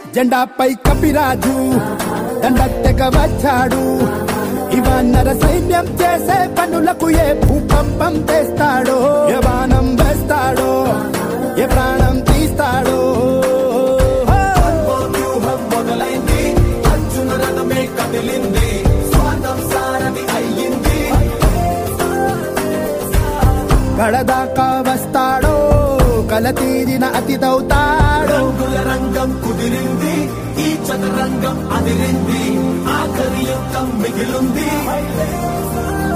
జెండాపై కపిరాజు దండత్తెగ వచ్చాడు ఇవాన్నర సైన్యం చేసే పనులకు ఏ భూకంపం తెస్తాడో ఏ బాణం వేస్తాడో ఏ ప్రాణం తీస్తాడో వ్యూహం మొదలైంది అర్జున రథమే కదిలింది స్వాతం సారథి అయ్యింది కడదాకా వస్తాడో కల తీరిన అతిథవుతాడో రంగుల రంగం కుదిరింది ఈ చదరంగం అదిరింది ఆఖరి యుద్ధం మిగిలింది